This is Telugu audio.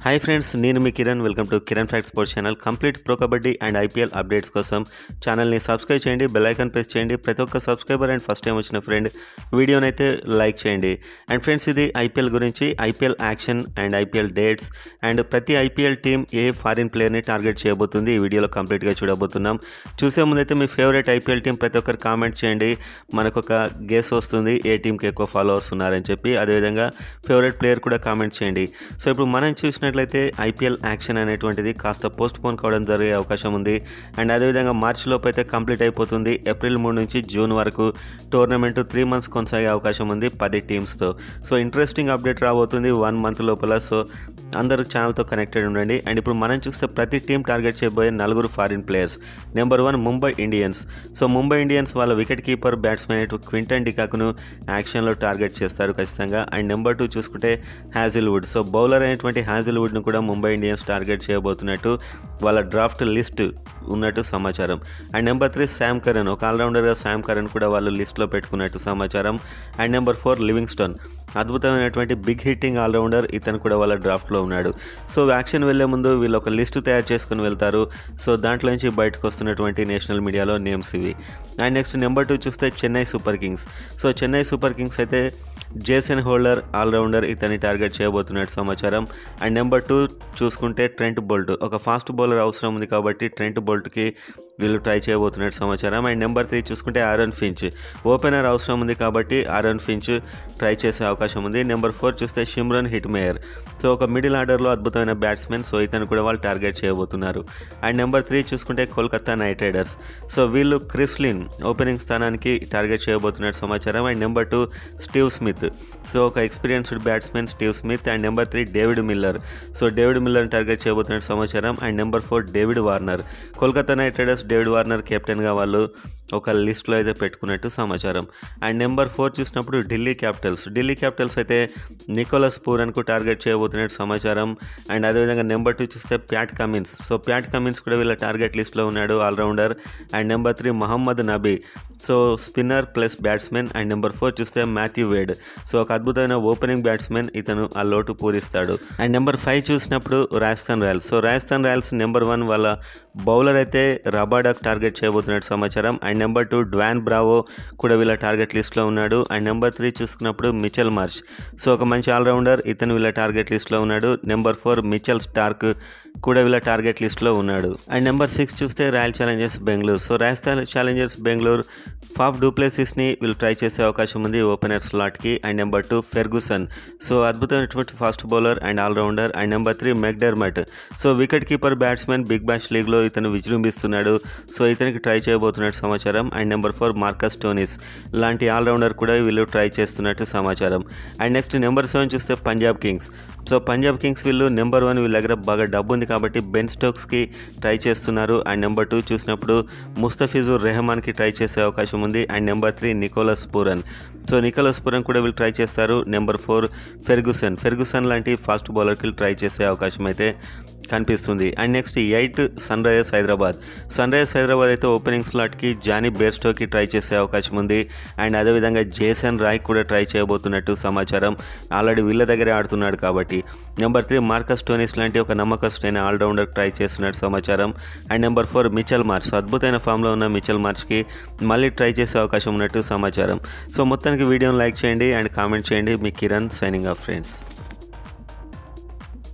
హాయ్ ఫ్రెండ్స్ నేను మీ Kiran welcome to Kiran fact sports channel complete pro Kabaddi and IPL updates కోసం ఛానల్ని సబ్స్క్రైబ్ చేయండి బెల్ ఐకాన్ ప్రెస్ చేయండి ప్రతి ఒక్క సబ్స్క్రైబర్ అండ్ ఫస్ట్ టైం వచ్చిన ఫ్రెండ్ వీడియోని అయితే లైక్ చేయండి అండ్ ఫ్రెండ్స్ ఇది ఐపీఎల్ గురించి IPL action and IPL dates and ప్రతి ఐపీఎల్ టీం ఏ ఫారిన్ ప్లేయర్ని టార్గెట్ చేయబోతుంది ఈ వీడియోలో కంప్లీట్గా చూడబోతున్నాం చూసే ముందైతే మీ ఫేవరెట్ ఐపీఎల్ టీం ప్రతి ఒక్కరు కామెంట్ చేయండి మనకు ఒక గేస్ వస్తుంది ఏ టీంకి ఎక్కువ ఫాలోవర్స్ ఉన్నారని చెప్పి అదేవిధంగా ఫేవరెట్ ప్లేయర్ కూడా కామెంట్ చేయండి సో ఇప్పుడు మనం చూసినట్లయితే ఐపీఎల్ యాక్షన్ అనేటువంటిది కాస్త పోస్ట్ పోన్ కావడం జరిగే అవకాశం ఉంది అండ్ అదేవిధంగా మార్చి లోపు అయితే కంప్లీట్ అయిపోతుంది ఏప్రిల్ మూడు నుంచి జూన్ వరకు టోర్నమెంట్ త్రీ మంత్స్ కొనసాగే అవకాశం ఉంది పది టీమ్స్తో సో ఇంట్రెస్టింగ్ అప్డేట్ రాబోతుంది వన్ మంత్ లోపల సో అందరూ ఛానల్తో కనెక్టెడ్ ఉండండి అండ్ ఇప్పుడు మనం చూస్తే ప్రతి టీం టార్గెట్ చేయబోయే నలుగురు foreign players number one Mumbai Indians so Mumbai Indians వాళ్ళ వికెట్ కీపర్ బ్యాట్స్మెన్ అయిన క్వింటన్ డికాకును యాక్షన్లో టార్గెట్ చేస్తారు ఖచ్చితంగా అండ్ నెంబర్ టూ చూసుకుంటే హ్యాజిల్వుడ్ సో బౌలర్ అయినటువంటి హ్యాజిల్వుడ్ను కూడా ముంబై ఇండియన్స్ టార్గెట్ చేయబోతున్నట్టు వాళ్ళ డ్రాఫ్ట్ లిస్ట్ ఉన్నట్టు సమాచారం and number three Sam Curran ఒక ఆల్రౌండర్గా శామ్ కరణ్ కూడా వాళ్ళు లిస్ట్లో పెట్టుకున్నట్టు సమాచారం అండ్ నెంబర్ ఫోర్ లివింగ్స్టోన్ అద్భుతమైనటువంటి బిగ్ హిట్టింగ్ ఆల్రౌండర్ ఇతను కూడా వాళ్ళ డ్రాఫ్ట్లో ఉన్నాడు సో యాక్షన్ వెళ్లే ముందు వీళ్ళు ఒక లిస్టు తయారు చేసుకుని వెళ్తారు సో దాంట్లో నుంచి బయటకు వస్తున్నటువంటి నేషనల్ మీడియాలో నేమ్స్ ఇవి అండ్ నెక్స్ట్ నెంబర్ టూ చూస్తే Chennai Super Kings so Chennai Super Kings అయితే జేసన్ హోల్డర్ ఆల్రౌండర్ ఇతన్ని టార్గెట్ చేయబోతున్నట్టు సమాచారం అండ్ నెంబర్ టూ చూసుకుంటే ట్రెంట్ బోల్ట్ ఒక ఫాస్ట్ బౌలర్ అవసరం ఉంది కాబట్టి ట్రెంట్ బోల్ట్కి వీళ్ళు ట్రై చేయబోతున్నట్టు సమాచారం అండ్ నెంబర్ త్రీ చూసుకుంటే ఆరన్ ఫించ్ ఓపెనర్ అవసరం ఉంది కాబట్టి ఆరన్ ఫించ్ ట్రై చేసే అవకాశం ఉంది నెంబర్ ఫోర్ చూస్తే షిమ్రన్ హిట్ మేయర్ సో ఒక మిడిల్ ఆర్డర్లో అద్భుతమైన బ్యాట్స్మెన్ సో ఇతను కూడా వాళ్ళు టార్గెట్ చేయబోతున్నారు అండ్ నెంబర్ త్రీ చూసుకుంటే కోల్కతా నైట్ రైడర్స్ సో వీళ్ళు క్రిస్లిన్ ఓపెనింగ్ స్థానానికి టార్గెట్ చేయబోతున్నట్టు సమాచారం and number two Steve Smith so ఒక experienced batsmen Steve Smith and number three David Miller so David మిల్లర్ని టార్గెట్ చేయబోతున్నట్టు సమాచారం and number four David Warner Kolkata Knight Riders David Warner కెప్టెన్గా వాళ్ళు ఒక లిస్ట్లో అయితే పెట్టుకున్నట్టు సమాచారం అండ్ నెంబర్ ఫోర్ చూసినప్పుడు ఢిల్లీ క్యాపిటల్స్ ఢిల్లీ క్యాపిటల్స్ అయితే నికోలస్ పూరన్కు టార్గెట్ చేయబోతున్నట్టు సమాచారం అండ్ అదేవిధంగా నెంబర్ టూ చూస్తే Pat Cummins so Pat Cummins కూడా వీళ్ళ టార్గెట్ లిస్ట్లో ఉన్నాడు allrounder and number three Mohammad Nabi so spinner plus batsmen and number four చూస్తే మాథ్యూ వేడ్ సో ఒక అద్భుతమైన ఓపెనింగ్ బ్యాట్స్మెన్ ఇతను ఆ లోటు పూరిస్తాడు అండ్ నెంబర్ ఫైవ్ చూసినప్పుడు Rajasthan Royals so Rajasthan Royals number one వాళ్ళ బౌలర్ అయితే రబాడాక్ టార్గెట్ చేయబోతున్నట్టు సమాచారం and number two Dwayne Bravo కూడా వీళ్ళ టార్గెట్ లిస్ట్లో ఉన్నాడు అండ్ నెంబర్ త్రీ చూసుకున్నప్పుడు మిచెల్ మార్చ్ సో ఒక మంచి ఆల్రౌండర్ ఇతను వీళ్ళ టార్గెట్ లిస్ట్లో ఉన్నాడు నెంబర్ ఫోర్ మిచెల్ స్టార్క్ కూడా వీళ్ళ టార్గెట్ లిస్ట్లో ఉన్నాడు అండ్ నెంబర్ సిక్స్ చూస్తే Royal Challengers Bengaluru so Royal Challengers Bengaluru Faf డూప్లేసిస్ని వీళ్ళు ట్రై చేసే అవకాశం ఉంది ఓపెనర్ స్లాట్కి and number two Ferguson so అద్భుతమైనటువంటి fast bowler and allrounder and number three McDermott so wicket keeper batsmen Big Bash లీగ్లో ఇతను విజృంభిస్తున్నాడు సో ఇతనికి ట్రై చేయబోతున్నట్టు సమాచారం and number four Marcus Stoinis లాంటి ఆల్రౌండర్ కూడా వీళ్ళు ట్రై చేస్తున్నట్టు సమాచారం అండ్ నెక్స్ట్ నెంబర్ సెవెన్ చూస్తే Punjab Kings so Punjab Kings వీళ్ళు నెంబర్ వన్ వీళ్ళ దగ్గర బాగా డబ్బు ఉంది కాబట్టి బెన్ స్టోక్స్కి ట్రై చేస్తున్నారు అండ్ నెంబర్ టూ చూసినప్పుడు ముస్తఫిజుర్ రెహమాన్కి ట్రై చేసే అవకాశం ఉంది and number three Nicholas Pooran so Nicholas Pooran కూడా వీళ్ళు ట్రై చేస్తారు నెంబర్ ఫోర్ ఫెర్గుసన్ ఫెర్గుసన్ లాంటి ఫాస్ట్ బౌలర్కి ట్రై చేసే అవకాశం అయితే కనిపిస్తుంది and next eight Sunrisers Hyderabad Sunrisers Hyderabad అయితే ఓపెనింగ్ స్లాట్కి జానీ బేర్స్టోకి ట్రై చేసే అవకాశం ఉంది అండ్ అదేవిధంగా జేసన్ రాయ్ కూడా ట్రై చేయబోతున్నట్టు సమాచారం ఆల్రెడీ వీళ్ళ దగ్గరే ఆడుతున్నాడు కాబట్టి నెంబర్ త్రీ మార్కస్ టోనిస్ లాంటి ఒక నమ్మకస్తుడైన ఆల్రౌండర్ ట్రై చేస్తున్నట్టు సమాచారం and number four Mitchell Marsh అద్భుతమైన ఫామ్లో ఉన్న మిచల్ మార్చ్కి మళ్ళీ ట్రై చేసే అవకాశం ఉన్నట్టు సమాచారం సో మొత్తానికి వీడియోని లైక్ చేయండి అండ్ కామెంట్ చేయండి మీ కిరణ్ సైనింగ్ ఆఫ్ ఫ్రెండ్స్